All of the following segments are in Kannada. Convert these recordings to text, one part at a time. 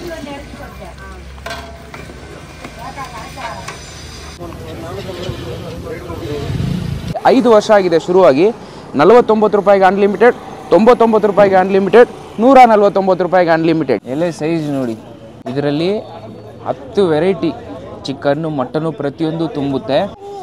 ಐದು ವರ್ಷ ಆಗಿದೆ ಶುರುವಾಗಿ ನಲವತ್ತೊಂಬತ್ತು ರೂಪಾಯಿಗೆ ಅನ್ಲಿಮಿಟೆಡ್ ತೊಂಬತ್ತೊಂಬತ್ತು ರೂಪಾಯಿಗೆ ಅನ್ಲಿಮಿಟೆಡ್ ನೂರ ನಲ್ವತ್ತೊಂಬತ್ತು ರೂಪಾಯಿಗೆ ಅನ್ಲಿಮಿಟೆಡ್ ಎಲೆ ಸೈಜ್ ನೋಡಿ ಇದರಲ್ಲಿ ಹತ್ತು ವೆರೈಟಿ ಚಿಕನ್ನು ಮಟನು ಪ್ರತಿಯೊಂದು ತುಂಬುತ್ತೆ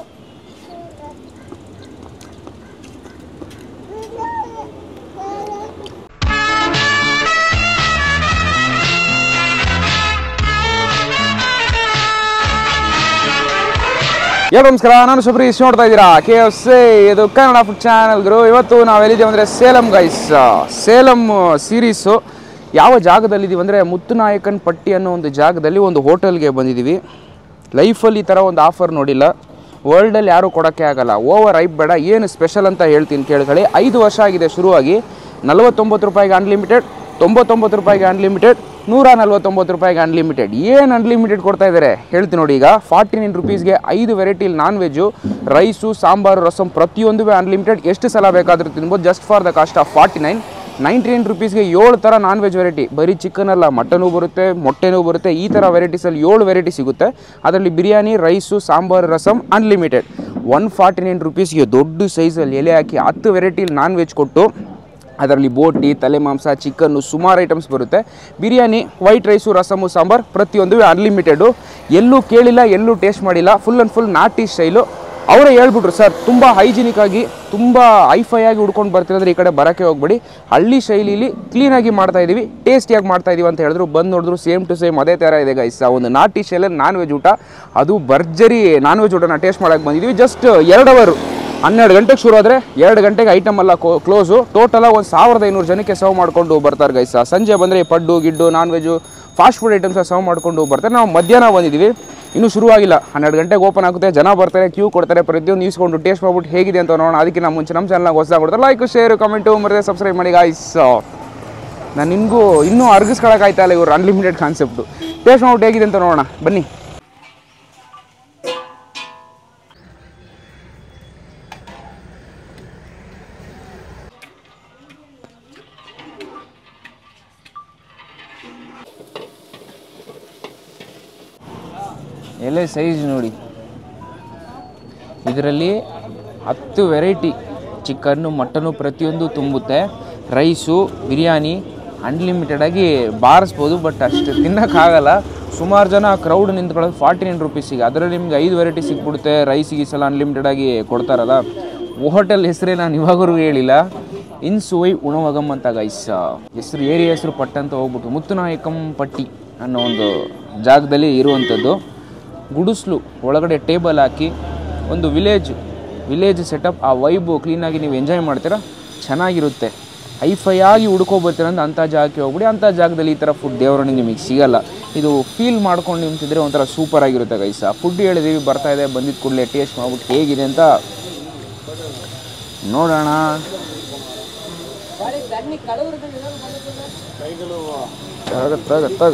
ಹೇಳಿ ನಮಸ್ಕಾರ ನಾನು ಸುಬ್ರೀಶ್ ನೋಡ್ತಾ ಇದ್ದೀರಾ ಕೆ ಎಫ್ ಸಿ ಇದು ಕನ್ನಡ ಫುಡ್ ಚಾನಲ್ ಗುರು ಇವತ್ತು ನಾವೆಲ್ಲಿದ್ದೀವಿ ಅಂದರೆ ಸೇಲಂ ಗೈಸ್ ಸೇಲಂ ಸೀರೀಸು ಯಾವ ಜಾಗದಲ್ಲಿದ್ದೀವಿ ಅಂದರೆ ಮುತ್ತುನಾಯಕನ್ ಪಟ್ಟಿ ಅನ್ನೋ ಒಂದು ಜಾಗದಲ್ಲಿ ಒಂದು ಹೋಟೆಲ್ಗೆ ಬಂದಿದ್ದೀವಿ ಲೈಫಲ್ಲಿ ಈ ಥರ ಒಂದು ಆಫರ್ ನೋಡಿಲ್ಲ ವರ್ಲ್ಡಲ್ಲಿ ಯಾರೂ ಕೊಡೋಕ್ಕೆ ಆಗಲ್ಲ ಓವರ್ ಐಪ್ ಬೇಡ ಏನು ಸ್ಪೆಷಲ್ ಅಂತ ಹೇಳ್ತೀನಿ ಕೇಳ್ಕೊಳ್ಳಿ ಐದು ವರ್ಷ ಆಗಿದೆ ಶುರುವಾಗಿ ನಲವತ್ತೊಂಬತ್ತು ರೂಪಾಯಿಗೆ ಅನ್ಲಿಮಿಟೆಡ್ ತೊಂಬತ್ತೊಂಬತ್ತು ರೂಪಾಯಿಗೆ ಅನ್ಲಿಮಿಟೆಡ್ ನೂರ ನಲ್ವತ್ತೊಂಬತ್ತು ರೂಪಾಯಿಗೆ ಅನ್ಲಿಮಿಟೆಡ್ ಏನು ಅನ್ಲಿಮಿಟೆಡ್ ಕೊಡ್ತಾ ಇದ್ದಾರೆ ಹೇಳ್ತೀನಿ ನೋಡಿ ಈಗ ಫಾರ್ಟಿ ನೈನ್ ರುಪೀಸ್ಗೆ ಐದು ವೆರೈಟಿಲಿ non veg rice sambar rasam ಪ್ರತಿಯೊಂದು ಅನ್ಲಿಮಿಟೆಡ್ ಎಷ್ಟು ಸಲ ಬೇಕಾದರೂ ತಿನ್ಬೋದು just for the cost of forty nine ninety nine ರುಪೀಸ್ಗೆ ಏಳು ಥರ ನಾನ್ ವೆಜ್ ವೆರೈಟಿ ಬರೀ ಚಿಕನ್ ಅಲ್ಲ ಮಟನು ಬರುತ್ತೆ ಮೊಟ್ಟೆನೂ ಬರುತ್ತೆ ಈ ಥರ ವೆರೈಟೀಸಲ್ಲಿ ಏಳು ವೆರೈಟಿ ಸಿಗುತ್ತೆ ಅದರಲ್ಲಿ biryani rice sambar rasam unlimited one forty nine ರುಪೀಸ್ಗೆ ದೊಡ್ಡ ಸೈಜಲ್ಲಿ ಎಲೆ ಹಾಕಿ ಹತ್ತು ವೆರೈಟಿಲಿ ನಾನ್ ವೆಜ್ ಕೊಟ್ಟು ಅದರಲ್ಲಿ ಬೋಟಿ ತಲೆ ಮಾಂಸ ಚಿಕನ್ನು ಸುಮಾರು ಐಟಮ್ಸ್ ಬರುತ್ತೆ ಬಿರಿಯಾನಿ ವೈಟ್ ರೈಸು ರಸಮು ಸಾಂಬಾರ್ ಪ್ರತಿಯೊಂದು ಅನ್ಲಿಮಿಟೆಡು ಎಲ್ಲೂ ಕೇಳಿಲ್ಲ ಎಲ್ಲೂ ಟೇಸ್ಟ್ ಮಾಡಿಲ್ಲ ಫುಲ್ ಆ್ಯಂಡ್ ಫುಲ್ ನಾಟಿ ಸ್ಟೈಲು ಅವರೇ ಹೇಳ್ಬಿಟ್ರು ಸರ್ ತುಂಬ ಹೈಜಿನಿಕ್ ಆಗಿ ತುಂಬ ಐಫೈ ಆಗಿ ಉಡ್ಕೊಂಡು ಬರ್ತಿರೋದ್ರೆ ಈ ಕಡೆ ಬರೋಕ್ಕೆ ಹೋಗ್ಬೇಡಿ ಹಳ್ಳಿ ಶೈಲಿಲಿ ಕ್ಲೀನಾಗಿ ಮಾಡ್ತಾ ಇದೀವಿ ಟೇಸ್ಟಿಯಾಗಿ ಮಾಡ್ತಾ ಇದೀವಿ ಅಂತ ಹೇಳಿದ್ರು ಬಂದು ನೋಡಿದ್ರು ಸೇಮ್ ಟು ಸೇಮ್ ಅದೇ ಥರ ಇದೆ ಗೈಸ್ ಒಂದು ನಾಟಿ ಶೈಲಲ್ಲಿ ನಾನ್ ವೆಜ್ ಊಟ ಅದು ಭರ್ಜರಿ ನಾನ್ ವೆಜ್ ಊಟನ ಟೇಸ್ಟ್ ಮಾಡೋಕ್ಕೆ ಬಂದಿದ್ದೀವಿ ಜಸ್ಟ್ ಎರಡು ಅವರು ಹನ್ನೆರಡು ಗಂಟೆಗೆ ಶುರು ಆದರೆ ಎರಡು ಗಂಟೆಗೆ ಐಟಮ್ ಎಲ್ಲ ಕ್ಲೋಸು ಟೋಟಲಾಗಿ ಒಂದು ಸಾವಿರದ ಐನೂರು ಜನಕ್ಕೆ ಸರ್ವ್ ಮಾಡಿಕೊಂಡು ಬರ್ತಾರೆ ಗೈಸ ಸಂಜೆ ಬಂದರೆ ಪಡ್ಡು ಗಿಡ್ಡು non veg fast food items serve ಮಾಡಿಕೊಂಡು ಬರ್ತಾರೆ ನಾವು ಮಧ್ಯಾಹ್ನ ಬಂದಿದ್ದೀವಿ ಇನ್ನೂ ಶುರುವಾಗಿಲ್ಲ ಹನ್ನೆರಡು ಗಂಟೆಗೆ ಓಪನ್ ಆಗುತ್ತೆ ಜನ ಬರ್ತಾರೆ ಕ್ಯೂ ಕೊಡ್ತಾರೆ ಪ್ರತಿಯೊಂದು ಇಸ್ಕೊಂಡು ಟೇಸ್ಟ್ ಮಾಡ್ಬಿಟ್ಟು ಹೇಗಿದೆ ಅಂತ ನೋಡೋಣ ಅದಕ್ಕೆ ನಮ್ಮ ಮುಂಚೆ ನಮ್ಮ ಚಾನಲ್ಗೆ ಹೊಸದಾಗಿ ಕೊಡ್ತಾರೆ ಲೈಕ್ ಶೇರ್ ಕಮೆಂಟು ಮತ್ತೆ ಸಬ್ಸ್ಕ್ರೈಬ್ ಮಾಡಿ ಗಾಯ್ಸ್ ನಾನು ನಿಮಗೂ ಇನ್ನೂ ಅರ್ಗಿಸ್ಕೊಳಕ್ಕಾಯ್ತಾ ಇಲ್ಲ ಇವರು ಅನ್ಲಿಮಿಟೆಡ್ ಕಾನ್ಸೆಪ್ಟು ಟೇಸ್ಟ್ ಮಾಡ್ಬಿಟ್ಟು ಹೇಗಿದೆ ಅಂತ ನೋಡೋಣ ಬನ್ನಿ ಎಲೆ ಸೈಜ್ ನೋಡಿ ಇದರಲ್ಲಿ ಹತ್ತು ವೆರೈಟಿ ಚಿಕನ್ನು ಮಟನು ಪ್ರತಿಯೊಂದು ತುಂಬುತ್ತೆ ರೈಸು ಬಿರಿಯಾನಿ ಅನ್ಲಿಮಿಟೆಡ್ ಆಗಿ ಬಾರಿಸ್ಬೋದು ಬಟ್ ಅಷ್ಟು ತಿನ್ನೋಕ್ಕಾಗಲ್ಲ ಸುಮಾರು ಜನ ಕ್ರೌಡ್ ನಿಂತ್ಕೊಳ್ಳೋದು ಫಾರ್ಟಿ ನೈನ್ ರುಪೀಸಿಗೆ ಅದರಲ್ಲಿ ನಿಮ್ಗೆ ಐದು ವೆರೈಟಿ ಸಿಕ್ಬಿಡುತ್ತೆ ರೈಸಿಗೆ ಈ ಸಲ ಅನ್ಲಿಮಿಟೆಡ್ ಆಗಿ ಕೊಡ್ತಾರಲ್ಲ ಹೋಟೆಲ್ ಹೆಸರೇ ನಾನು ಇವಾಗವರೆಗೂ ಹೇಳಿಲ್ಲ ಇನ್ಸುವೈ ಉಣವಗಮ್ ಅಂತ ಗೈಸ್ ಹೆಸರು ಏರಿಯಾ ಹೆಸರು ಪಟ್ಟ ಅಂತ ಹೋಗ್ಬಿಟ್ಟು ಮುತ್ತುನಾಯಕಂ ಪಟ್ಟಿ ಅನ್ನೋ ಒಂದು ಜಾಗದಲ್ಲಿ ಇರುವಂಥದ್ದು ಗುಡಿಸ್ಲು ಒಳಗಡೆ ಟೇಬಲ್ ಹಾಕಿ ಒಂದು ವಿಲೇಜ್ ವಿಲೇಜ್ ಸೆಟಪ್ ಆ ವೈಬು ಕ್ಲೀನಾಗಿ ನೀವು ಎಂಜಾಯ್ ಮಾಡ್ತೀರಾ ಚೆನ್ನಾಗಿರುತ್ತೆ ಹೈಫೈ ಆಗಿ ಹುಡ್ಕೊಬರ್ತೀರ ಅಂತ ಅಂಥ ಜಾಗಕ್ಕೆ ಹೋಗ್ಬಿಡಿ ಅಂಥ ಜಾಗದಲ್ಲಿ ಈ ಥರ ಫುಡ್ ದೇವರನಿಗೆ ನಿಮಗೆ ಸಿಗಲ್ಲ ಇದು ಫೀಲ್ ಮಾಡ್ಕೊಂಡು ನಿಂತಿದ್ರೆ ಒಂಥರ ಸೂಪರ್ ಆಗಿರುತ್ತೆ ಗೈಸ ಫುಡ್ ಹೇಳಿದೀವಿ ಬರ್ತಾ ಇದೆ ಬಂದಿದ್ದ ಕೂಡಲೇ ಟೇಸ್ಟ್ ಮಾಡ್ಬಿಟ್ಟು ಹೇಗಿದೆ ಅಂತ ನೋಡೋಣ ತಗ ತಗ ತಗ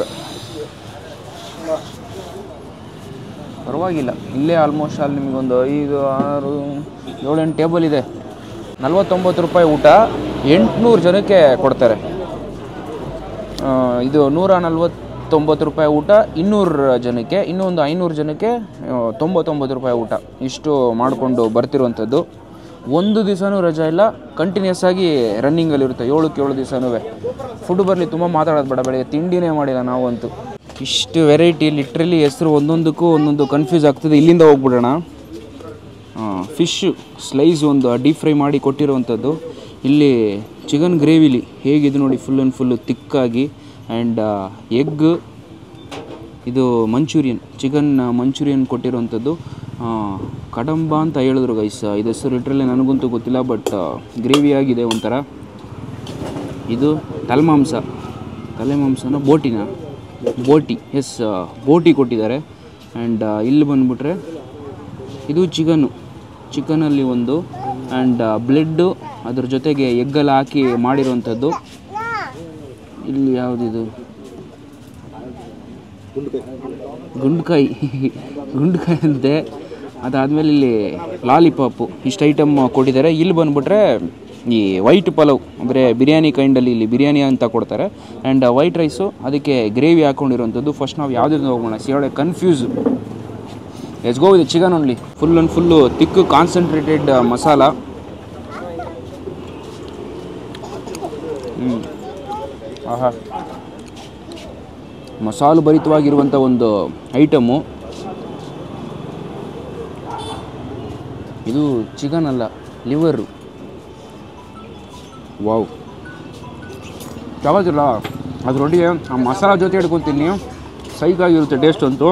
ಪರವಾಗಿಲ್ಲ ಇಲ್ಲೇ ಆಲ್ಮೋಸ್ಟ್ ಅಲ್ಲಿ ನಿಮಗೊಂದು ಐದು ಆರು ಏಳೆಂಟು ಟೇಬಲ್ ಇದೆ ನಲ್ವತ್ತೊಂಬತ್ತು ರೂಪಾಯಿ ಊಟ ಎಂಟುನೂರು ಜನಕ್ಕೆ ಕೊಡ್ತಾರೆ ಆ, ಇದು ನೂರ ನಲ್ವತ್ತೊಂಬತ್ತು ರೂಪಾಯಿ ಊಟ ಇನ್ನೂರು ಜನಕ್ಕೆ ಇನ್ನೊಂದು ಐನೂರು ಜನಕ್ಕೆ ಆ, ತೊಂಬತ್ತೊಂಬತ್ತು ರೂಪಾಯಿ ಊಟ ಇಷ್ಟು ಮಾಡಿಕೊಂಡು ಬರ್ತಿರುವಂಥದ್ದು ಒಂದು ದಿವಸನೂ ರಜಾ ಇಲ್ಲ ಕಂಟಿನ್ಯೂಸ್ ಆಗಿ ರನ್ನಿಂಗಲ್ಲಿರುತ್ತೆ ಏಳಕ್ಕೆ ಏಳು ದಿವಸನೂ ಫುಡ್ ಬರಲಿ ತುಂಬ ಮಾತಾಡೋದು ಬೇಡ ಬೆಳಗ್ಗೆ ತಿಂಡಿನೇ ಮಾಡಿಲ್ಲ ನಾವಂತೂ ಇಷ್ಟು ವೆರೈಟಿ ಲಿಟ್ರಲಿ ಹೆಸರು ಒಂದೊಂದಕ್ಕೂ ಒಂದೊಂದು ಕನ್ಫ್ಯೂಸ್ ಆಗ್ತದೆ ಇಲ್ಲಿಂದ ಹೋಗ್ಬಿಡೋಣ ಫಿಶ್ ಸ್ಲೈಸ್ ಒಂದು ಡೀಪ್ ಫ್ರೈ ಮಾಡಿ ಕೊಟ್ಟಿರುವಂಥದ್ದು ಇಲ್ಲಿ ಚಿಕನ್ ಗ್ರೇವಿಲಿ ಹೇಗಿದೆ ನೋಡಿ ಫುಲ್ ಆ್ಯಂಡ್ ಫುಲ್ಲು ತಿಕ್ಕಾಗಿ ಆ್ಯಂಡ್ ಎಗ್ ಇದು ಮಂಚೂರಿಯನ್ ಚಿಕನ್ ಮಂಚೂರಿಯನ್ ಕೊಟ್ಟಿರುವಂಥದ್ದು ಆ, ಕಡಂಬ ಅಂತ ಹೇಳಿದ್ರು ಗೈಸ್ ಇದು ಹೆಸರು ಲಿಟ್ರಲಿ ನನಗಂತೂ ಗೊತ್ತಿಲ್ಲ ಬಟ್ ಗ್ರೇವಿ ಆಗಿದೆ ಒಂಥರ ಇದು ತಲೆಮಾಂಸ ತಲೆಮಾಂಸನ ಬೋಟಿನ ಬೋಟಿ ಎಸ್ ಬೋಟಿ ಕೊಟ್ಟಿದ್ದಾರೆ ಆ್ಯಂಡ್ ಇಲ್ಲಿ ಬಂದುಬಿಟ್ರೆ ಇದು ಚಿಕನ್ನು ಚಿಕನಲ್ಲಿ ಒಂದು ಆ್ಯಂಡ್ ಬ್ಲೆಡ್ಡು ಅದ್ರ ಜೊತೆಗೆ ಎಗ್ಗೆಲ್ಲ ಹಾಕಿ ಮಾಡಿರುವಂಥದ್ದು ಇಲ್ಲಿ ಯಾವುದಿದು ಗುಂಡ್ಕಾಯಿ ಗುಂಡ್ಕಾಯಿ ಅಂತೆ ಅದಾದಮೇಲೆ ಇಲ್ಲಿ ಲಾಲಿಪಾಪು ಇಷ್ಟು ಐಟಮ್ ಕೊಟ್ಟಿದ್ದಾರೆ ಇಲ್ಲಿ ಬಂದುಬಿಟ್ರೆ ಈ ವೈಟ್ ಪಲಾವ್ ಅಂದರೆ ಬಿರಿಯಾನಿ ಕೈಂಡಲ್ಲಿ ಇಲ್ಲಿ ಬಿರಿಯಾನಿ ಅಂತ ಕೊಡ್ತಾರೆ ಆ್ಯಂಡ್ ವೈಟ್ ರೈಸು ಅದಕ್ಕೆ ಗ್ರೇವಿ ಹಾಕೊಂಡಿರುವಂಥದ್ದು ಫಸ್ಟ್ ನಾವು ಯಾವುದ್ರಿಂದ ಹೋಗೋಣ ಸಿಹೊಳೆ confuse yes go with chicken only full and full thick concentrated masala ಹ್ಞೂ ಆಹಾ ಮಸಾಲು ಭರಿತವಾಗಿರುವಂಥ ಒಂದು ಐಟಮು ಇದು ಚಿಕನ್ ಅಲ್ಲ ಲಿವರು ವಾವ್ ತಗೋತಿಲ್ಲ ಅದರೊಟ್ಟಿಗೆ ಆ ಮಸಾಲ ಜೊತೆ ಹಿಡ್ಕೊತೀನಿ ಸೈಕಾಗಿರುತ್ತೆ ಟೇಸ್ಟ್ ಅಂತೂ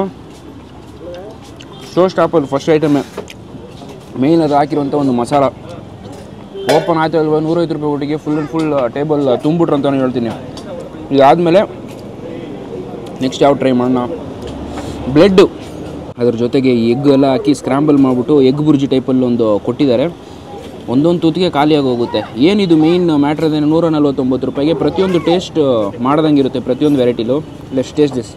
ಶೋ ಸ್ಟಾಪಲ್ಲಿ ಫಸ್ಟ್ ಐಟಮೇ ಮೇಯ್ನ್ ಅದು ಹಾಕಿರುವಂಥ ಒಂದು ಮಸಾಲ ಓಪನ್ ಆಯ್ತು ಅಲ್ವಾ ನೂರೈವತ್ತು ರೂಪಾಯಿ ಊಟಿಗೆ ಫುಲ್ ಆ್ಯಂಡ್ ಫುಲ್ ಟೇಬಲ್ ತುಂಬಿಟ್ರು ಅಂತ ಹೇಳ್ತೀನಿ ಇದಾದಮೇಲೆ ನೆಕ್ಸ್ಟ್ ಯಾವ ಟ್ರೈ ಮಾಡೋಣ ಬ್ಲೆಡ್ಡು ಅದ್ರ ಜೊತೆಗೆ ಎಗ್ ಎಲ್ಲ ಹಾಕಿ ಸ್ಕ್ರಾಂಬಲ್ ಮಾಡಿಬಿಟ್ಟು ಎಗ್ ಬುರ್ಜಿ ಟೈಪಲ್ಲಿ ಒಂದು ಕೊಟ್ಟಿದ್ದಾರೆ ಒಂದೊಂದು ತುತ್ತಿಗೆ ಖಾಲಿಯಾಗಿ ಹೋಗುತ್ತೆ ಏನಿದು ಮೇಯ್ನ್ ಮ್ಯಾಟ್ರ್ ಅದೇನು ನೂರ ನಲ್ವತ್ತೊಂಬತ್ತು ರೂಪಾಯಿಗೆ ಪ್ರತಿಯೊಂದು ಟೇಸ್ಟ್ ಮಾಡ್ದಂಗೆ ಇರುತ್ತೆ ಪ್ರತಿಯೊಂದು ವೆರೈಟಿಲು ಲೆಸ್ ಟೇಸ್ಟ್ ದಿಸ್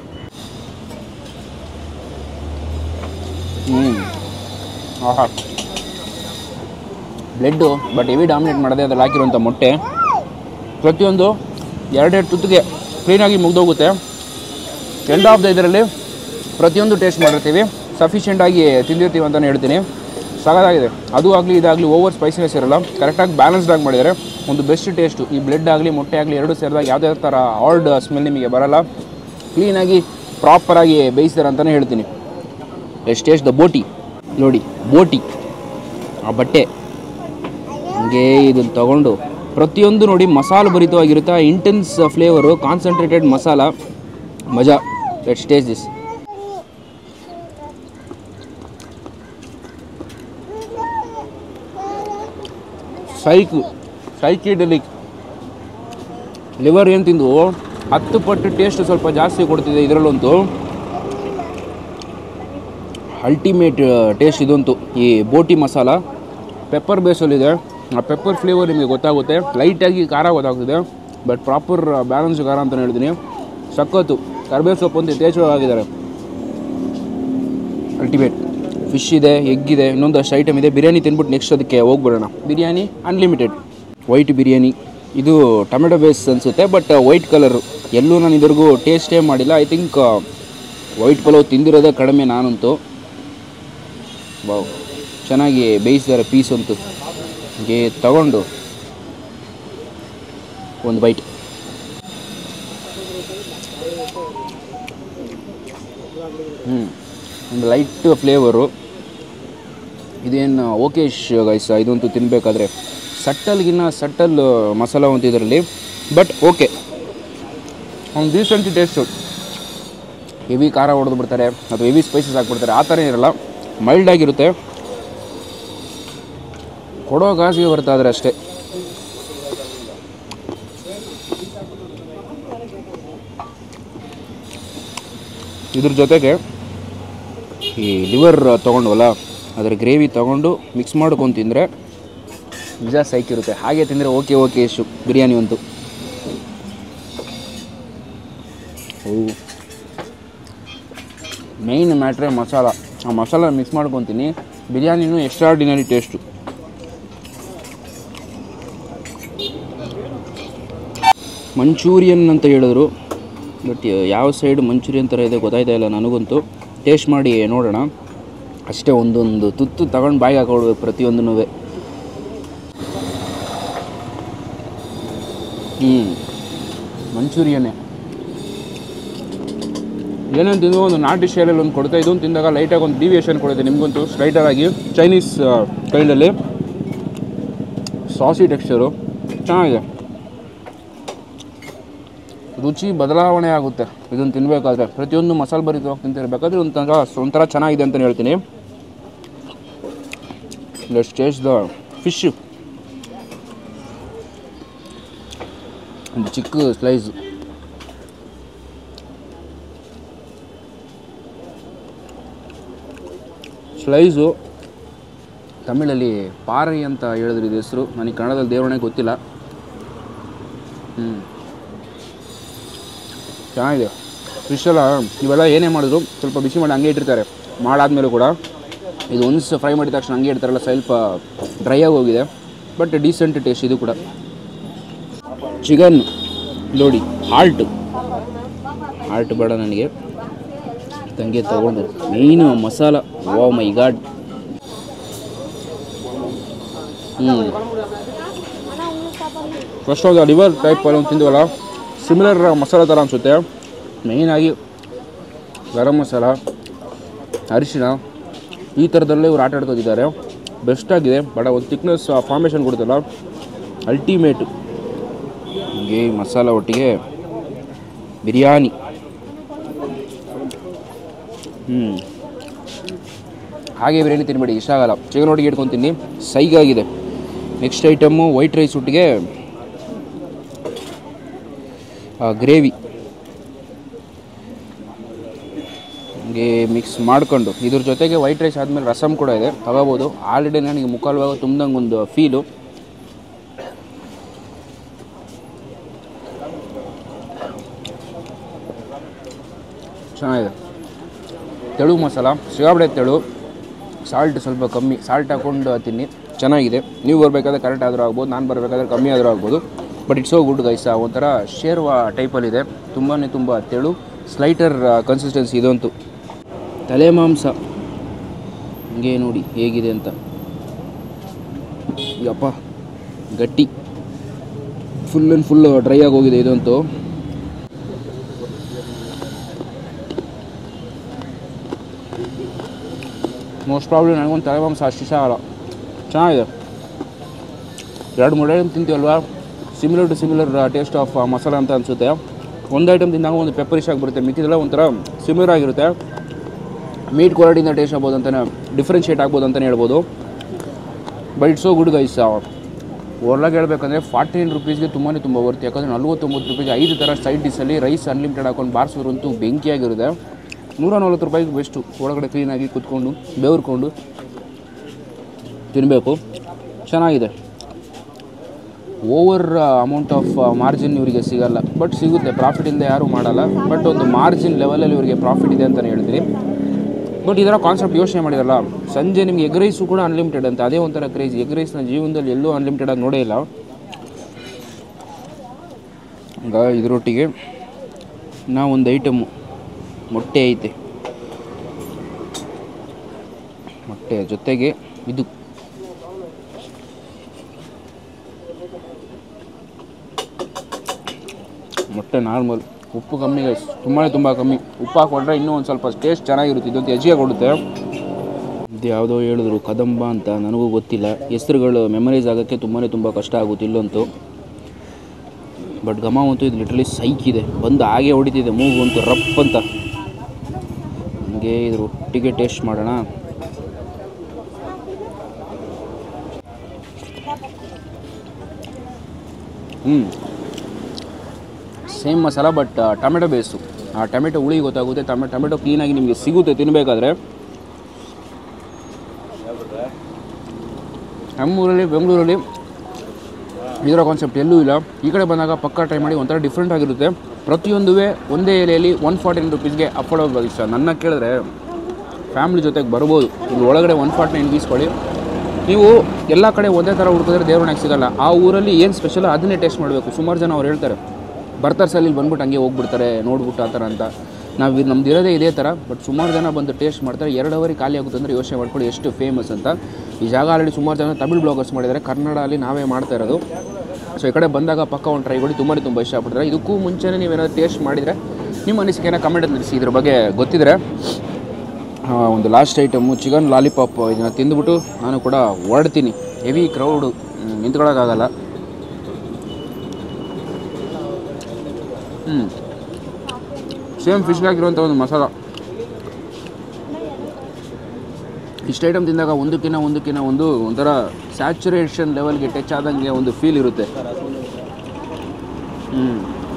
ಹ್ಞೂ ಆಹಾ ಬ್ಲೆಡ್ಡು ಬಟ್ ಹೆವಿ ಡಾಮಿನೇಟ್ ಮಾಡದೆ ಅದ್ರಲ್ಲಿ ಹಾಕಿರುವಂಥ ಮೊಟ್ಟೆ ಪ್ರತಿಯೊಂದು ಎರಡೆರಡು ತುತ್ತಿಗೆ ಕ್ಲೀನಾಗಿ ಮುಗ್ದೋಗುತ್ತೆ ಎಂಡ್ ಆಫ್ ದ ಇದರಲ್ಲಿ ಪ್ರತಿಯೊಂದು ಟೇಸ್ಟ್ ಮಾಡಿರ್ತೀವಿ ಸಫಿಷಿಯೆಂಟಾಗಿ ತಿಂದಿರ್ತೀವಿ ಅಂತಲೇ ಹೇಳ್ತೀನಿ ಸಗದಾಗಿದೆ ಅದು ಆಗಲಿ ಇದಾಗಲಿ ಓವರ್ ಸ್ಪೈಸಿನೆಸ್ ಇರಲ್ಲ ಕರೆಕ್ಟಾಗಿ ಬ್ಯಾಲೆನ್ಸ್ಡಾಗಿ ಮಾಡಿದ್ದಾರೆ ಒಂದು ಬೆಸ್ಟ್ ಟೇಸ್ಟು ಈ ಬ್ಲೆಡ್ ಆಗಲಿ ಮೊಟ್ಟೆ ಆಗಲಿ ಎರಡು ಸೇರಿದಾಗ ಯಾವುದೇ ಥರ ಆಲ್ಡ್ ಸ್ಮೆಲ್ ನಿಮಗೆ ಬರಲ್ಲ ಕ್ಲೀನಾಗಿ ಪ್ರಾಪರಾಗಿ ಬೇಯಿಸ್ತಾರೆ ಅಂತಲೇ ಹೇಳ್ತೀನಿ ಎಷ್ಟು ಟೇಸ್ಟ್ ದ ಬೋಟಿ ನೋಡಿ ಬೋಟಿ ಆ ಬಟ್ಟೆ ಹಂಗೆ ಇದನ್ನು ತಗೊಂಡು ಪ್ರತಿಯೊಂದು ನೋಡಿ ಮಸಾಲೆ ಭರಿತವಾಗಿರುತ್ತೆ ಇಂಟೆನ್ಸ್ ಫ್ಲೇವರು ಕಾನ್ಸಂಟ್ರೇಟೆಡ್ ಮಸಾಲ ಮಜಾ ಲೆಟ್ಸ್ ಟೇಸ್ಟ್ ದಿಸ್ ಸೈಕು ಸೈಕಿಡಲಿಕ್ ಲಿವರ್ ಏನು ತಿಂದು ಹತ್ತು ಪಟ್ಟು ಟೇಸ್ಟ್ ಸ್ವಲ್ಪ ಜಾಸ್ತಿ ಕೊಡ್ತಿದೆ ಇದರಲ್ಲಂತೂ ಅಲ್ಟಿಮೇಟ್ ಟೇಸ್ಟ್ ಇದಂತೂ ಈ ಬೋಟಿ ಮಸಾಲ ಪೆಪ್ಪರ್ ಬೇಸಲ್ಲಿದೆ ಆ ಪೆಪ್ಪರ್ ಫ್ಲೇವರ್ ನಿಮಗೆ ಗೊತ್ತಾಗುತ್ತೆ ಲೈಟಾಗಿ ಖಾರ ಗೊತ್ತಾಗ್ತಿದೆ ಬಟ್ ಪ್ರಾಪರ್ ಬ್ಯಾಲೆನ್ಸ್ ಖಾರ ಅಂತ ಹೇಳ್ತೀನಿ ಸಖತ್ತು ಕರ್ಬೇವು ಸೊಪ್ಪು ಅಂತ ಯಥೇಚ್ಛವಾಗಿದ್ದಾರೆ ಅಲ್ಟಿಮೇಟ್ ಫಿಶ್ ಇದೆ ಎಗ್ ಇದೆ ಇನ್ನೊಂದಷ್ಟು ಐಟಮ್ ಇದೆ ಬಿರಿಯಾನಿ ತಿನ್ಬಿಟ್ಟು ನೆಕ್ಸ್ಟ್ ಅದಕ್ಕೆ ಹೋಗ್ಬಿಡೋಣ ಬಿರಿಯಾನಿ ಅನ್ಲಿಮಿಟೆಡ್ ವೈಟ್ ಬಿರಿಯಾನಿ ಇದು ಟೊಮೆಟೊ ಬೇಸ್ ಅನಿಸುತ್ತೆ ಬಟ್ ವೈಟ್ ಕಲರು ಎಲ್ಲೂ ನಾನು ಇದುವರೆಗೂ ಟೇಸ್ಟೇ ಮಾಡಿಲ್ಲ ಐ ಥಿಂಕ್ ವೈಟ್ ಪಲಾವ್ ತಿಂದಿರೋದೇ ಕಡಿಮೆ ನಾನಂತೂ ವಾವ್ ಚೆನ್ನಾಗಿ ಬೇಯಿಸಿದ್ದಾರೆ ಪೀಸ್ ಅಂತೂ ಹೀಗೆ ತಗೊಂಡು ಒಂದು ಬೈಟ್ ಹ್ಞೂ ಒಂದು ಲೈಟ್ ಫ್ಲೇವರು ಇದೇನು ಓಕೇಶ್ ಗೈಸ್ ಇದಂತೂ ತಿನ್ನಬೇಕಾದ್ರೆ ಸಟ್ಟಲ್ಗಿನ್ನ ಸಟ್ಟಲ್ ಮಸಾಲ ಅಂತ ಇದರಲ್ಲಿ ಬಟ್ ಓಕೆ ಒಂದು ಡೀಸೆಂಟ್ ಟೇಸ್ಟು ಹೆವಿ ಖಾರ ಹೊಡೆದು ಬಿಡ್ತಾರೆ ಅಥವಾ ಹೆವಿ ಸ್ಪೈಸಸ್ ಹಾಕ್ಬಿಡ್ತಾರೆ ಆ ಥರ ಇರಲ್ಲ ಮೈಲ್ಡ್ ಆಗಿರುತ್ತೆ ಕೊಡೋ ಗಾಸಿಗೆ ಬರ್ತಾ ಇದ್ರೆ ಅಷ್ಟೇ ಇದ್ರ ಜೊತೆಗೆ ಈ ಲಿವರ್ ತೊಗೊಂಡ್ವಲ್ಲ ಅದರ ಗ್ರೇವಿ ತೊಗೊಂಡು ಮಿಕ್ಸ್ ಮಾಡ್ಕೊಂಡು ತಿಂದರೆ ನಿಜ ಸೈಕಿರುತ್ತೆ ಹಾಗೆ ತಿಂದರೆ ಓಕೆ ಓಕೆ ಇಷ್ಟು ಬಿರಿಯಾನಿ ಅಂತೂ ಓ ಮೇಯ್ನ್ ಮ್ಯಾಟ್ರೆ ಮಸಾಲ ಆ ಮಸಾಲ ಮಿಕ್ಸ್ ಮಾಡ್ಕೊತೀನಿ ಬಿರಿಯಾನಿನೂ ಎಕ್ಸ್ಟ್ರಾರ್ಡಿನರಿ ಟೇಸ್ಟು ಮಂಚೂರಿಯನ್ ಅಂತ ಹೇಳಿದ್ರು ಬಟ್ ಯಾವ ಸೈಡ್ ಮಂಚೂರಿಯನ್ ಥರ ಇದೆ ಗೊತ್ತಾಯ್ತಾ ಇಲ್ಲ ನನಗಂತೂ ಟೇಸ್ಟ್ ಮಾಡಿ ನೋಡೋಣ ಅಷ್ಟೇ ಒಂದೊಂದು ತುತ್ತು ತಗೊಂಡು ಬಾಯಿಗೆ ಹಾಕೊಳ್ಬೇಕು ಪ್ರತಿಯೊಂದೂ ಹ್ಞೂ ಮಂಚೂರಿಯನ್ನೇ ಏನೇನು ತಿಂದು ಒಂದು ನಾಟಿ ಶೈಲಲ್ಲಿ ಒಂದು ಕೊಡ್ತಾ ಇದೊಂದು ತಿಂದಾಗ ಲೈಟಾಗಿ ಒಂದು ಡಿವಿಯೇಷನ್ ಕೊಡುತ್ತೆ ನಿಮಗಂತೂ ಸ್ಲೈಟರಾಗಿ ಚೈನೀಸ್ ಕೈಂಡಲ್ಲಿ ಸಾಸಿ ಟೆಕ್ಸ್ಚರು ಚೆನ್ನಾಗಿದೆ ರುಚಿ ಬದಲಾವಣೆ ಆಗುತ್ತೆ ಇದನ್ನು ತಿನ್ನಬೇಕಾದ್ರೆ ಪ್ರತಿಯೊಂದು ಮಸಾಲೆ ಭರಿತವಾಗಿ ತಿಂತಿರ್ಬೇಕಾದ್ರೆ ಒಂಥರ ಒಂಥರ ಚೆನ್ನಾಗಿದೆ ಅಂತಲೇ ಹೇಳ್ತೀನಿ ಲೆಟ್ಸ್ ಟೇಸ್ಟ್ ದ ಫಿಶ್ ಒಂದು ಚಿಕ್ಕ ಸ್ಲೈಸ್ ಸ್ಲೈಸು ತಮಿಳಲ್ಲಿ ಪಾರಿ ಅಂತ ಹೇಳಿದ್ರು ಇದು ಹೆಸರು ನನಗೆ ಕನ್ನಡದಲ್ಲಿ ದೇವರಣೆ ಗೊತ್ತಿಲ್ಲ ಹ್ಞೂ ಚೆನ್ನಾಗಿದೆ ಫಿಶ್ ಎಲ್ಲ ಇವೆಲ್ಲ ಏನೇ ಮಾಡಿದ್ರು ಸ್ವಲ್ಪ ಬಿಸಿ ಮಾಡಿ ಹಂಗೆ ಇಟ್ಟಿರ್ತಾರೆ ಮಾಡಾದ್ಮೇಲೂ ಕೂಡ ಇದು ಒನ್ಸ್ ಫ್ರೈ ಮಾಡಿದ ತಕ್ಷಣ ಹಂಗೆ ಇಡ್ತಾರಲ್ಲ ಸ್ವಲ್ಪ ಡ್ರೈ ಆಗಿ ಹೋಗಿದೆ ಬಟ್ ಡೀಸೆಂಟ್ ಟೇಸ್ಟ್ ಇದು ಕೂಡ ಚಿಕನ್ ನೋಡಿ ಹಾಲ್ಟ್ ಹಾಲ್ಟ್ ಬೇಡ ನನಗೆ ತಂಗೆ ತಗೊಂಡು ಮೇಯ್ನು ಮಸಾಲ ವಾ ಮೈ ಗಾಡ್ ಹ್ಞೂ ಫಸ್ಟ್ ಒಂದು ಲಿವರ್ ಟೈಪ್ ಒಂದು ತಿಂದ್ವಲ್ಲ ಸಿಮಿಲರ್ ಮಸಾಲ ಥರ ಅನಿಸುತ್ತೆ ಮೇಯ್ನಾಗಿ ಗರಂ ಮಸಾಲ ಅರಿಶಿಣ ಈ ಥರದಲ್ಲೇ ಇವ್ರು ಆಟ ಆಡ್ಕೋತಿದ್ದಾರೆ ಬೆಸ್ಟಾಗಿದೆ ಬಟ್ ಒಂದು ಥಿಕ್ನೆಸ್ ಫಾರ್ಮೇಷನ್ ಕೊಡ್ತಲ್ಲ ಅಲ್ಟಿಮೇಟು ಹೀಗೆ ಈ ಮಸಾಲ ಒಟ್ಟಿಗೆ ಬಿರಿಯಾನಿ ಹ್ಞೂ ಹಾಗೆ ಬಿರಿಯಾನಿ ತಿನ್ಬೇಡಿ ಇಷ್ಟ ಆಗಲ್ಲ ಚಿಕನ್ ಒಟ್ಟಿಗೆ ಇಟ್ಕೊತೀನಿ ಸೈಗಾಗಿದೆ ನೆಕ್ಸ್ಟ್ ಐಟಮ್ಮು ವೈಟ್ ರೈಸ್ ಒಟ್ಟಿಗೆ ಗ್ರೇವಿ ಹಂಗೆ ಮಿಕ್ಸ್ ಮಾಡ್ಕೊಂಡು ಇದ್ರ ಜೊತೆಗೆ ವೈಟ್ ರೈಸ್ ಆದಮೇಲೆ ರಸಮ್ ಕೂಡ ಇದೆ ತಗೋಬೋದು ಆಲ್ರೆಡಿ ನನಗೆ ಮುಕ್ಕಾಲು ಭಾಗ ತುಂಬ್ದಂಗೆ ಒಂದು ಫೀಲು ಚೆನ್ನಾಗಿದೆ ತೆಳು ಮಸಾಲ ಸಿಗಾಬಡೆ ತೆಳು ಸಾಲ್ಟ್ ಸ್ವಲ್ಪ ಕಮ್ಮಿ ಸಾಲ್ಟ್ ಹಾಕ್ಕೊಂಡು ತಿನ್ನಿ ಚೆನ್ನಾಗಿದೆ ನೀವು ಬರಬೇಕಾದ್ರೆ ಕರೆಕ್ಟ್ ಆದರೂ ಆಗ್ಬೋದು ನಾನು ಬರಬೇಕಾದ್ರೆ ಕಮ್ಮಿ ಆದರೂ ಆಗ್ಬೋದು but it's so good guys ಒಂಥರ ಶೇರ್ವಾ ಟೈಪಲ್ಲಿದೆ ತುಂಬಾ ತುಂಬ ತೆಳು ಸ್ಲೈಟರ್ ಕನ್ಸಿಸ್ಟೆನ್ಸಿ ಇದಂತೂ ತಲೆ ಮಾಂಸ ಹಂಗೆ ನೋಡಿ ಹೇಗಿದೆ ಅಂತ ಯಪ್ಪ ಗಟ್ಟಿ ಫುಲ್ ಆ್ಯಂಡ್ ಫುಲ್ ಡ್ರೈ ಆಗಿ ಹೋಗಿದೆ ಇದಂತೂ ಮೋಸ್ಟ್ ಪ್ರಾಬ್ಲಿ ನನಗೊಂದು ತಲೆ ಮಾಂಸ ಅಷ್ಟು ಇಷ್ಟ ಆಗಲ್ಲ ಚೆನ್ನಾಗಿದೆ ಎರಡು ಮೂರು ಐಟಮ್ ತಿಂತೀವಲ್ವಾ similar to similar taste of masala ಅಂತ ಅನಿಸುತ್ತೆ ಒಂದು ಐಟಮ್ ತಿಂದಾಗ ಒಂದು ಪೆಪ್ಪರಿಶ್ ಆಗಿ ಬರುತ್ತೆ ಮಿಕ್ಕಿದೆಲ್ಲ ಒಂಥರ ಸಿಮಿಲರ್ ಆಗಿರುತ್ತೆ ಮೀಟ್ ಕ್ವಾಲಿಟಿಯಿಂದ ಟೇಸ್ಟ್ ಆಗ್ಬೋದು ಅಂತಲೇ ಡಿಫ್ರೆನ್ಷಿಯೇಟ್ ಆಗ್ಬೋದು ಅಂತಲೇ ಹೇಳ್ಬೋದು but it's so good guys ಒರ್ಲಾಗ ಹೇಳ್ಬೇಕಂದ್ರೆ ಫಾರ್ಟಿ ನೈನ್ ರುಪೀಸ್ಗೆ ತುಂಬಾ ತುಂಬ ವರ್ತ್ ಯಾಕಂದರೆ ನಲ್ವತ್ತೊಂಬತ್ತು ರೂಪಾಯಿಗೆ ಐದು ಥರ ಸೈಡ್ ಡಿಶಲ್ಲಿ ರೈಸ್ ಅನ್ಲಿಮಿಟೆಡ್ ಹಾಕೊಂಡು ಬಾರಿಸೋರಂತೂ ಬೆಂಕಿಯಾಗಿರುತ್ತೆ ನೂರ ನಲ್ವತ್ತು ರೂಪಾಯಿಗೆ ಬೆಸ್ಟು ಒಳಗಡೆ ಕ್ಲೀನಾಗಿ ಕುತ್ಕೊಂಡು ಬೆವರ್ಕೊಂಡು ತಿನ್ನಬೇಕು ಚೆನ್ನಾಗಿದೆ ಓವರ್ ಅಮೌಂಟ್ ಆಫ್ ಮಾರ್ಜಿನ್ ಇವರಿಗೆ ಸಿಗಲ್ಲ ಬಟ್ ಸಿಗುತ್ತೆ ಪ್ರಾಫಿಟಿಂದ ಯಾರೂ ಮಾಡಲ್ಲ ಬಟ್ ಒಂದು ಮಾರ್ಜಿನ್ ಲೆವೆಲಲ್ಲಿ ಇವರಿಗೆ ಪ್ರಾಫಿಟ್ ಇದೆ ಅಂತಲೇ ಹೇಳ್ತೀನಿ ಬಟ್ ಇದರ ಕಾನ್ಸೆಪ್ಟ್ ಯೋಚನೆ ಮಾಡಿರಲ್ಲ ಸಂಜೆ ನಿಮ್ಗೆ ಎಗ್ ರೈಸು ಕೂಡ ಅನ್ಲಿಮಿಟೆಡ್ ಅಂತ ಅದೇ ಒಂಥರ ಕ್ರೇಜ್ ಎಗ್ ರೈಸ್ ನನ್ನ ಜೀವನದಲ್ಲಿ ಎಲ್ಲೂ ಅನ್ಲಿಮಿಟೆಡ್ ಆಗಿ ನೋಡೇ ಇಲ್ಲ ಈಗ ಇದರೊಟ್ಟಿಗೆ ನಾವು ಒಂದು ಐಟಮು ಮೊಟ್ಟೆ ಐತೆ ಮೊಟ್ಟೆ ಜೊತೆಗೆ ಇದು ಮೊಟ್ಟೆ ನಾರ್ಮಲ್ ಉಪ್ಪು ಕಮ್ಮಿ ಗೈಸ್ ತುಂಬಾ ತುಂಬ ಕಮ್ಮಿ ಉಪ್ಪು ಹಾಕೊಂಡ್ರೆ ಇನ್ನೂ ಒಂದು ಸ್ವಲ್ಪ ಟೇಸ್ಟ್ ಚೆನ್ನಾಗಿರುತ್ತೆ ಇದೊಂದು ಹೆಚ್ಚಿಗೆ ಕೊಡುತ್ತೆ ಇದು ಯಾವುದೋ ಹೇಳಿದ್ರು ಕದಂಬ ಅಂತ ನನಗೂ ಗೊತ್ತಿಲ್ಲ ಹೆಸರುಗಳು ಮೆಮರೀಸ್ ಆಗೋಕ್ಕೆ ತುಂಬಾ ತುಂಬ ಕಷ್ಟ ಆಗುತ್ತೆ ಇಲ್ಲಂತೂ ಬಟ್ ಘಮ ಅಂತೂ ಇದು ಲಿಟ್ರಲಿ ಸೈಕ್ ಇದೆ ಬಂದು ಹಾಗೆ ಹೊಡಿತಿದೆ ಮೂಗು ಅಂತೂ ರಪ್ ಅಂತ ಹಂಗೆ ಇದ್ರ ಒಟ್ಟಿಗೆ ಟೇಸ್ಟ್ ಮಾಡೋಣ ಹ್ಞೂ same masala but tomato base ಆ ಟೊಮೆಟೊ ಹುಳಿ ಗೊತ್ತಾಗುತ್ತೆ ಟೊಮೆ ಟೊಮೆಟೊ ಕ್ಲೀನಾಗಿ ನಿಮಗೆ ಸಿಗುತ್ತೆ ತಿನ್ನಬೇಕಾದ್ರೆ ನಮ್ಮೂರಲ್ಲಿ ಬೆಂಗಳೂರಲ್ಲಿ ಇದರ ಕಾನ್ಸೆಪ್ಟ್ ಎಲ್ಲೂ ಇಲ್ಲ ಈ ಕಡೆ ಬಂದಾಗ ಪಕ್ಕ ಟ್ರೈ ಮಾಡಿ ಒಂಥರ ಡಿಫ್ರೆಂಟ್ ಆಗಿರುತ್ತೆ ಪ್ರತಿಯೊಂದು ಒಂದೇ ಎಲೆಯಲ್ಲಿ ಒನ್ ಫಾರ್ಟಿ ನೈನ್ ರುಪೀಸ್ಗೆ ಅಫೋರ್ಡಬಲ್ ಇಷ್ಟ ನನ್ನ ಕೇಳಿದ್ರೆ ಫ್ಯಾಮ್ಲಿ ಜೊತೆಗೆ ಬರ್ಬೋದು ಇಲ್ಲಿ ಒಳಗಡೆ ಒನ್ ಫಾರ್ಟಿ ನೈನ್ ಇಸ್ಕೊಳ್ಳಿ ನೀವು ಎಲ್ಲ ಕಡೆ ಒಂದೇ ಥರ ಹುಡುಕಿದ್ರೆ ದೇವ್ರನಾಗ ಸಿಗಲ್ಲ ಆ ಊರಲ್ಲಿ ಏನು ಸ್ಪೆಷಲ್ ಅದನ್ನೇ ಟೇಸ್ಟ್ ಮಾಡಬೇಕು ಸುಮಾರು ಜನ ಅವ್ರು ಹೇಳ್ತಾರೆ ಬರ್ತಾರೆ ಸಲ ಇಲ್ಲಿ ಬಂದ್ಬಿಟ್ಟು ಹಂಗೆ ಹೋಗ್ಬಿಡ್ತಾರೆ ನೋಡ್ಬಿಟ್ಟು ಆ ಥರ ಅಂತ ನಾವು ಇದು ನಮ್ದು ಇರೋದೇ ಇದೇ ಥರ ಬಟ್ ಸುಮಾರು ಜನ ಬಂದು ಟೇಸ್ಟ್ ಮಾಡ್ತಾರೆ ಎರಡು ಅವರಿ ಖಾಲಿ ಆಗುತ್ತೆ ಅಂದರೆ ಯೋಚನೆ ಮಾಡ್ಕೊಳ್ಳಿ ಎಷ್ಟು ಫೇಮಸ್ ಅಂತ ಈ ಜಾಗ ಆಲ್ರೆಡಿ ಸುಮಾರು ಜನ ತಮಿಳ್ ಬ್ಲಾಗರ್ಸ್ ಮಾಡಿದ್ದಾರೆ ಕನ್ನಡಲ್ಲಿ ನಾವೇ ಮಾಡ್ತಾ ಇರೋದು ಸೊ ಈ ಕಡೆ ಬಂದಾಗ ಪಕ್ಕ ಒಂದು ಟ್ರೈ ಮಾಡಿ ತುಂಬಾ ತುಂಬ ಇಷ್ಟಪಡ್ತಾರೆ ಇದಕ್ಕೂ ಮುಂಚೆನೇ ನೀವೇನಾದ್ರು ಟೇಸ್ಟ್ ಮಾಡಿದರೆ ನಿಮ್ಮ ಅನಿಸಿಕೆನ ಕಮೆಂಟ್ ತಿಳಿಸಿ ಇದ್ರ ಬಗ್ಗೆ ಗೊತ್ತಿದ್ರೆ ಆ, ಒಂದು ಲಾಸ್ಟ್ ಐಟಮು ಚಿಕನ್ ಲಾಲಿಪಾಪ್ ಇದನ್ನು ತಿಂದುಬಿಟ್ಟು ನಾನು ಕೂಡ ಹೊರಡ್ತೀನಿ ಹೆವಿ ಕ್ರೌಡು ನಿಂತ್ಕೊಳ್ಳೋಕ್ಕಾಗಲ್ಲ ಹ್ಞೂ ಸೇಮ್ ಫಿಶ್ಗಾಗಿರುವಂಥ ಒಂದು ಮಸಾಲ ಇಷ್ಟು ಐಟಮ್ ತಿಂದಾಗ ಒಂದಕ್ಕಿಂತ ಒಂದಕ್ಕಿಂತ ಒಂದು ಒಂಥರ ಸ್ಯಾಚುರೇಷನ್ ಲೆವೆಲ್ಗೆ ಟಚ್ ಆದಂಗೆ ಒಂದು ಫೀಲ್ ಇರುತ್ತೆ ಹ್ಞೂ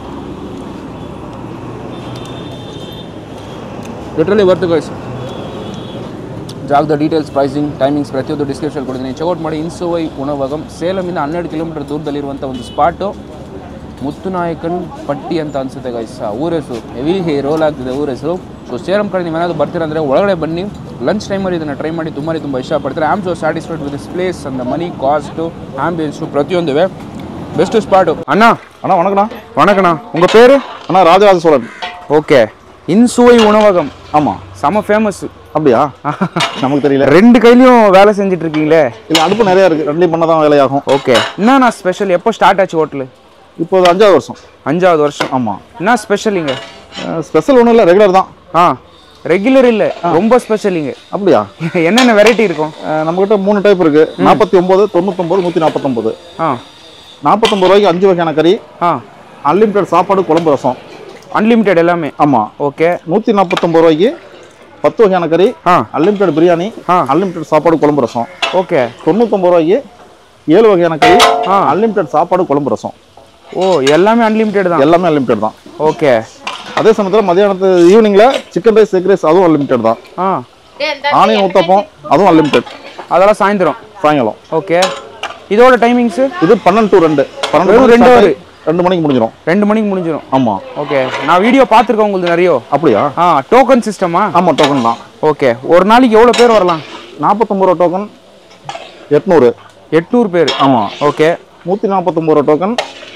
ಲಿಟ್ರಲಿ ವರ್ತ್ ಗೈಸ್ ಜಾಗದ ಡೀಟೇಲ್ಸ್ ಪ್ರೈಸಿಂಗ್ ಟೈಮಿಂಗ್ಸ್ ಪ್ರತಿಯೊಂದು ಡಿಸ್ಕ್ರಿಪ್ಷನ್ ಕೊಡ್ತೀನಿ ಚೆಕ್ಔಟ್ ಮಾಡಿ ಇನ್ಸೋವೈ ಉಣವಗಂ ಸೇಲಮಿಂದ ಹನ್ನೆರಡು ಕಿಲೋಮೀಟರ್ ದೂರದಲ್ಲಿರುವಂಥ ಒಂದು ಸ್ಪಾಟು ಮುತ್ತುನಾಯಕನ್ ಪಟ್ಟಿ ಅಂತ ಅನ್ಸುತ್ತೆ ಗೈಸ್ ಊರ ಹೆಸರು ಹೆವಿ ರೋಲ್ ಆಗ್ತಿದೆ ಊರ ಹೆಸರು ಸೊ ಸೇರಂ ಕಡೆ ನೀವೇನಾದ್ರು ಬರ್ತೀರಂದ್ರೆ ಒಳಗಡೆ ಬನ್ನಿ ಲಂಚ್ ಟೈಮಲ್ಲಿ ಇದನ್ನು ಟ್ರೈ ಮಾಡಿ ತುಂಬ ತುಂಬ ಇಷ್ಟಪಡ್ತಾರೆ um so satisfied with this place ಅಂದ ಮನಿ ಕಾಸ್ಟು ಆಂಬಿಯನ್ಸು ಪ್ರತಿಯೊಂದುವೆ பெஸ்ட் ஸ்பாட்டு அண்ணா அண்ணா வணக்கண்ணா வணக்கண்ணா உங்கள் பேர் அண்ணா ராஜராஜ சோழன் ஓகே இன்சுவை உணவகம் ஆமாம் செம ஃபேமஸ் அப்படியா நமக்கு தெரியல ரெண்டு கையிலையும் வேலை செஞ்சுட்டு இருக்கீங்களே இல்லை அடுப்பு நிறையா இருக்குது ரெண்டையும் பண்ண தான் வேலையாகும் ஓகே என்னண்ணா ஸ்பெஷல் எப்போ ஸ்டார்ட் ஆச்சு ஹோட்டலு இப்போது அஞ்சாவது வருஷம் அஞ்சாவது வருஷம் ஆமாம் என்ன ஸ்பெஷல் இங்க ஸ்பெஷல் ஒன்றும் இல்லை ரெகுலர் தான் ஆ ரெகுலர் இல்லை ரொம்ப ஸ்பெஷல் இங்க அப்படியா என்னென்ன வெரைட்டி இருக்கும் அஹ், நம்மகிட்ட மூணு டைப் இருக்குது நாற்பத்தி ஒம்பது தொண்ணூத்தொம்பது நூற்றி நாற்பத்தொம்பது ஆ நாற்பத்தொம்பது ரூபாய்க்கு அஞ்சு வகையான கறி ஆ அன்லிமிட்டெட் சாப்பாடு குழம்பு ரசம் அன்லிமிட்டெட் எல்லாமே ஆமாம் ஓகே நூற்றி நாற்பத்தொம்பது ரூபாய்க்கு பத்து வகையான கறி ஆ அன்லிமிட்டெட் பிரியாணி ஆ. அன்லிமிட்டெட் சாப்பாடு குழம்பு ரசம் ஓகே தொண்ணூத்தொம்பது ரூபாய்க்கு ஏழு வகையான கறி ஆ. அன்லிமிட்டெட் சாப்பாடு குழம்பு ரசம் ஓ எல்லாமே அன்லிமிட்டெட் தான் எல்லாமே அன்லிமிட்டெட் தான் ஓகே அதே சமயத்தில் மதியானத்து ஈவினிங்கில் சிக்கன் ரைஸ் எக் ரைஸ் அதுவும் அன்லிமிட்டெட் தான் ஆ ஆனியன் ஊத்தப்பம் அதுவும் அன்லிமிட்டெட் அதெல்லாம் சாயந்தரம் சாயங்காலம் ஓகே இதோட டைமிங்ஸு இது பன்னெண்டு டு ரெண்டு பன்னெண்டு வெறும் மணிக்கு ரெண்டு start hour. ஆகி ரெண்டு மணிக்கு முடிஞ்சிடும் ரெண்டு மணிக்கு முடிஞ்சிடும் ஆமாம் ஓகே நான் வீடியோ பார்த்துருக்கேன் உங்களுக்கு நிறைய அப்படியா ஆ டோக்கன் சிஸ்டமா ஆமாம் டோக்கன் தான் ஓகே ஒரு நாளைக்கு எவ்வளோ பேர் வரலாம் நாற்பத்தொம்பது ரூபா டோக்கன் எட்நூறு எட்நூறு பேர் ஆமாம் ஓகே நூற்றி நாற்பத்தொம்பது ரூபா டோக்கன்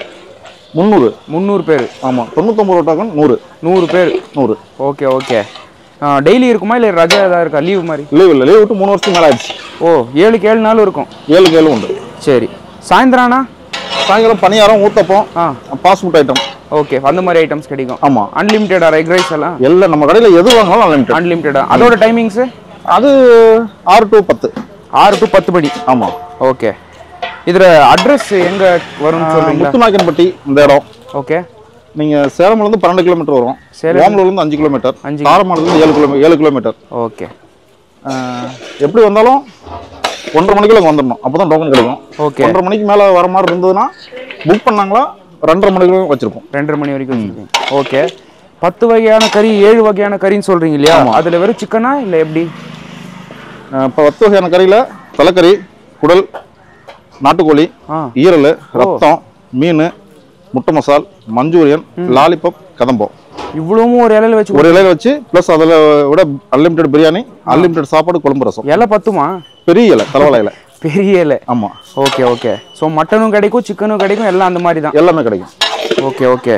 முந்நூறு முந்நூறு பேர் ஆமாம் தொண்ணூத்தொம்பது ரூபா டோக்கன் நூறு நூறு பேர் நூறு ஓகே ஓகே டெய்லி இருக்குமா இல்லை ரஜா ஏதாவது இருக்கா லீவு மாதிரி லீவ் இல்லை லீவ் விட்டு மூணு வருஷத்துக்கு மேலே ஆயிடுச்சு ஓ ஏழுக்கு ஏழு நாள் இருக்கும் ஏழு ஏழு உண்டு சரி சாயந்தரம்னா சாயங்காலம் பணியாரம் ஊத்தப்பம் ஆ பாஸ்புட் ஐட்டம் ஓகே அந்த மாதிரி ஐட்டம்ஸ் கிடைக்கும் ஆமாம் அன்லிமிட்டடா எக் ரைஸ் எல்லாம் எல்லாம் நம்ம கடையில் எது வாங்கினாலும் அன்லிமிட்டட் அன்லிமிட்டடா அதோட டைமிங்ஸு அது ஆறு டு பத்து ஆறு டு பத்து மணி ஆமாம் ஓகே இதில் அட்ரஸ் எங்கே வரும்னு சொல்றீங்களா முத்துநாயக்கன்பட்டி இந்த இடம் ஓகே நீங்கள் சேலம்லேருந்து பன்னெண்டு கிலோமீட்டர் வரும் சேலம். ஓமலூர்லேருந்து அஞ்சு கிலோமீட்டர் அஞ்சு. தாரமங்கலத்துலேருந்து ஏழு கிலோமீ ஏழு கிலோமீட்டர் ஓகே ஆஹ், எப்படி வந்தாலும் ஒன்றரை மணிக்குள்ள இங்க வந்துடணும் அப்போ தான் டோக்கன் கிடைக்கும் ஓகே ஒன்றரை மணிக்கு மேலே வர மாதிரி இருந்ததுன்னா புக் பண்ணாங்களா ரெண்டரை மணிக்கு வச்சுருப்போம் ரெண்டரை மணி வரைக்கும் வச்சிருக்கீங்க ஓகே பத்து வகையான கறி ஏழு வகையான கறின்னு சொல்றீங்க இல்லையா அதுல வெறும் சிக்கனா இல்லை எப்படி இப்போ பத்து வகையான கறியில் தலைக்கறி குடல் நாட்டுக்கோழி ஆ ஈரல் ரத்தம் மீன் முட்டை மசால் மஞ்சூரியன் லாலிபப் கதம்பம் இவ்வளவும் ஒரு இலையில வச்சு ஒரு இலையில வச்சு ப்ளஸ் அதில் விட அன்லிமிட்டெட் பிரியாணி அன்லிமிட்டெட் சாப்பாடு குழம்பு ரசம் இலை பத்துமா பெரிய இலை தலைவலை இலை பெரிய இலை ஆமாம் ஓகே ஓகே ஸோ மட்டனும் கிடைக்கும் சிக்கனும் கிடைக்கும் எல்லாம் அந்த மாதிரி தான் எல்லாமே கிடைக்கும் ஓகே ஓகே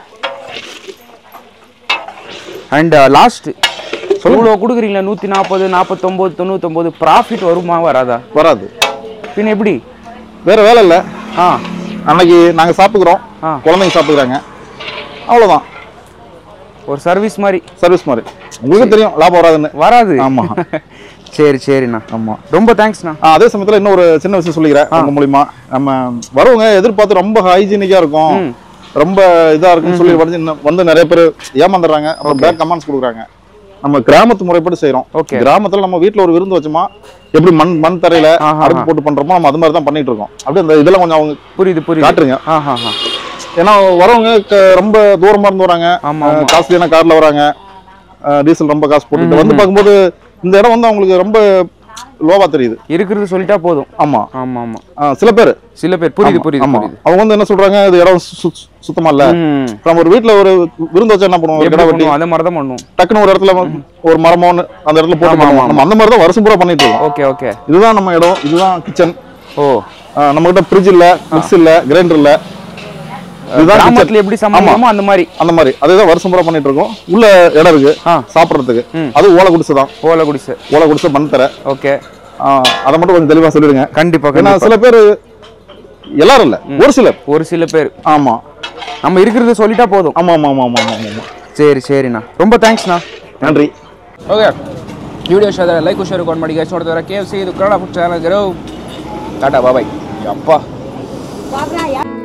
அண்ட் லாஸ்ட் இவ்வளோ கொடுக்குறீங்களா நூற்றி நாற்பது நாற்பத்தொம்போது தொண்ணூத்தொம்போது ப்ராஃபிட் வருமா வராதா வராது பின்ன எப்படி வேற வேலை இல்லை ஆ அன்னைக்கு நாங்கள் சாப்பிட்டுக்கிறோம் ஆ. குழந்தைங்க சாப்பிட்டுக்கிறாங்க அவ்வளோதான் ஒரு சர்வீஸ் மாதிரி சர்வீஸ் மாதிரி உங்களுக்கு தெரியும் லாபம் வராதுன்னு வராது ஆமா. சரி சரிண்ணா ஆமாம் ரொம்ப தேங்க்ஸ்ண்ணா அதே சமயத்தில் இன்னொரு சின்ன விஷயம் சொல்லிக்கிறேன் உங்க மூலியமா நம்ம வரவங்க எதிர்பார்த்து ரொம்ப ஹைஜீனிக்காக இருக்கும் ரொம்ப இதாக இருக்குன்னு சொல்லி வந்து இன்னும் வந்து நிறைய பேர் ஏமாந்துடுறாங்க அப்புறம் பேக் கமெண்ட்ஸ் கொடுக்குறாங்க நம்ம கிராமத்து முறைப்படி செய்கிறோம் Okay. கிராமத்தில் நம்ம வீட்டில் ஒரு விருந்து வச்சோமா எப்படி மண் மண் தரையில ஆஹா. அடுப்பு போட்டு பண்றோமோ நம்ம அது மாதிரி தான் பண்ணிட்டு இருக்கோம் அப்படியே அந்த இதெல்லாம் கொஞ்சம் அவங்க புரியுது புரியுது காட்டுறீங்க ஆ ஹா ஹா ஏன்னா வரவங்க க- ரொம்ப தூரமா இருந்து வராங்க ஆமா, ஆமா. காஸ்ட்லியான கார்ல வராங்க அஹ் டீசல் ரொம்ப காசு போட்டுட்டு வந்து பார்க்கும்போது இந்த இடம் வந்து அவங்களுக்கு ரொம்ப லோவா தெரியுது இருக்கிறது சொல்லிட்டா போதும் ஆமா ஆமா ஆமா அஹ் சில பேர் சில பேர் புரியுது புரியுது ஆமா புரியுது அவங்க வந்து என்ன சொல்றாங்க இது இடம் சு- சு- சுத்தமா இல்ல ம். இப்ப நம்ம ஒரு வீட்ல ஒரு விருந்து வச்சா என்ன பண்ணுவோம் ஒரு எப்படி கடை வெட்டி பண்ணுவோம்? அதே மாதிரி தான் பண்ணுவோம் டக்குன்னு ஒரு இடத்துல ஒரு மரமோ ஒண்ணு அந்த இடத்துல போட்டு ஆமா, பண்ணுவோம் ஆமா. நம்ம அந்த மாதிரி தான் வருஷம் பூரா பண்ணிட்டு இருக்கோம் ஓகே ஓகே இதுதான் நம்ம இடம் இதுதான் கிச்சன் ஓ நம்ம கிட்ட ஃப்ரிட்ஜ் இல்ல மிக்ஸ் இல்ல கிரைண்டர் இல்ல இதுதான் kitchen. கிராமத்துல எப்படி சமைக்கிறோமோ அந்த மாதிரி அந்த மாதிரி அதே தான் வருஷம் பூரா பண்ணிட்டு இருக்கோம் உள்ள இடம் இருக்கு ஆ. சாப்பிட்றதுக்கு ம். அது ஓலை குடிசை தான் ஓலை குடிசை ஓலை குடிசை மண் தர ஓகே அதை மட்டும் கொஞ்சம் தெளிவா சொல்லிடுங்க கண்டிப்பா ஏன்னா கண்டிப்பா சில பேர் எல்லாரும் இல்ல ஒரு சிலர் ஒரு சில பேர் ஆமா நம்ம இருக்கிறத சொல்லிட்டா போதும் ஆமா ஆமா ஆமா ஆமா ஆமா ஆமா சரி சரிண்ணா ரொம்ப தேங்க்ஸ்ண்ணா நன்றி ಓಕೆ ವಿಡಿಯೋ ಇಷ್ಟ ಆದರೆ ಲೈಕ್ ಶೇರ್ ಕೊಂಡು ಮಾಡಿ ಗೈಸ್ ನೋಡ್ತಾರೆ ಕೆ ಎಫ್ ಸಿ ಇದು Kannada food channel tata bye ಅಪ್ಪ Bye bye.